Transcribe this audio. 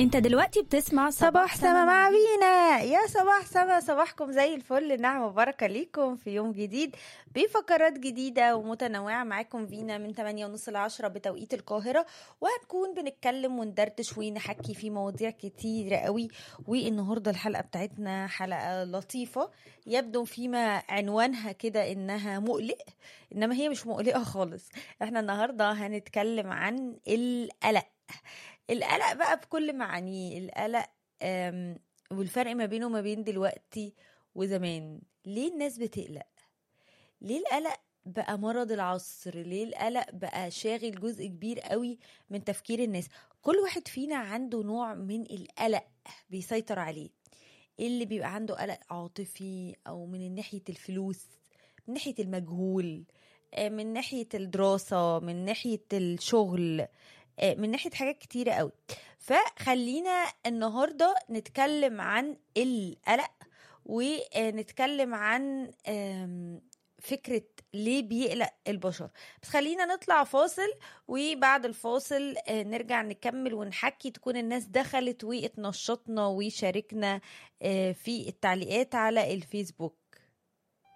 انت دلوقتي بتسمع صباح سما مع بينا يا صباح سما صباحكم زي الفل نعمة وبركة ليكم في يوم جديد بفقرات جديدة ومتنوعة معاكم فينا من 8 ونص ل 10 بتوقيت القاهرة وهنكون بنتكلم وندردش ونحكي في مواضيع كتيرة قوي والنهاردة الحلقة بتاعتنا حلقة لطيفة يبدو فيما عنوانها كده انها مقلق انما هي مش مقلقة خالص احنا النهاردة هنتكلم عن القلق القلق بقى بكل معانيه القلق آم، والفرق ما بينه وما بين دلوقتي وزمان ليه الناس بتقلق ليه القلق بقى مرض العصر ليه القلق بقى شاغل جزء كبير قوي من تفكير الناس كل واحد فينا عنده نوع من القلق بيسيطر عليه اللي بيبقى عنده قلق عاطفي او من ناحية الفلوس من ناحية المجهول آه، من ناحية الدراسة من ناحية الشغل آه، من ناحية حاجات كتيرة قوي فخلينا النهاردة نتكلم عن القلق ونتكلم عن آم، فكرة ليه بيقلق البشر بس خلينا نطلع فاصل وبعد الفاصل آه، نرجع نكمل ونحكي تكون الناس دخلت واتنشطنا وشاركنا آه، في التعليقات على الفيسبوك